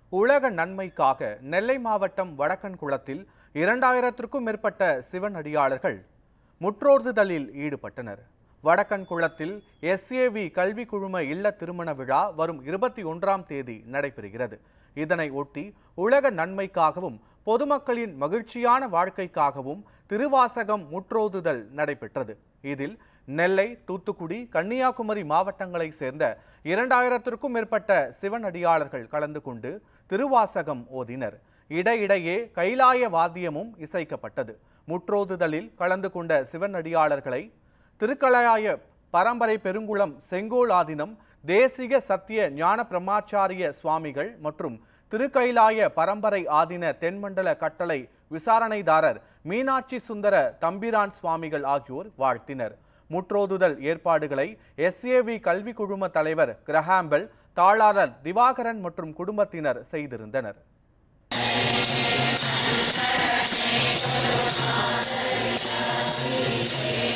உலக நன்மைக்காக நெல்லை மாவட்டம் வடக்கன்குளத்தில் இரண்டாயிரத்திற்கும் மேற்பட்ட சிவன் அடியாளர்கள் முற்றோர்துதலில் ஈடுபட்டனர் வடக்கன்குளத்தில் எஸ்ஏவி கல்வி குழும இல்ல திருமண விழா வரும் இருபத்தி ஒன்றாம் தேதி நடைபெறுகிறது இதனை ஒட்டி உலக நன்மைக்காகவும் பொதுமக்களின் மகிழ்ச்சியான வாழ்க்கைக்காகவும் திருவாசகம் முற்றோதுதல் நடைபெற்றது இதில் நெல்லை தூத்துக்குடி கன்னியாகுமரி மாவட்டங்களைச் சேர்ந்த இரண்டாயிரத்திற்கும் மேற்பட்ட சிவன் அடியாளர்கள் கலந்து கொண்டு திருவாசகம் ஓதினர் இடையிடையே கைலாய வாத்தியமும் இசைக்கப்பட்டது முற்றோதுதலில் கலந்து கொண்ட சிவன் அடியாளர்களை திருக்கலாய பரம்பரை பெருங்குளம் செங்கோல் ஆதினம் தேசிக சத்திய ஞான பிரம்மாச்சாரிய சுவாமிகள் மற்றும் திருக்கைலாய பரம்பரை ஆதின தென்மண்டல கட்டளை விசாரணைதாரர் மீனாட்சி சுந்தர தம்பிரான் சுவாமிகள் ஆகியோர் வாழ்த்தினர் முற்றோதுதல் ஏற்பாடுகளை எஸ்ஏவி கல்வி குழும தலைவர் கிரஹாம்பல் தாளாளர் திவாகரன் மற்றும் குடும்பத்தினர் செய்திருந்தனர் Thank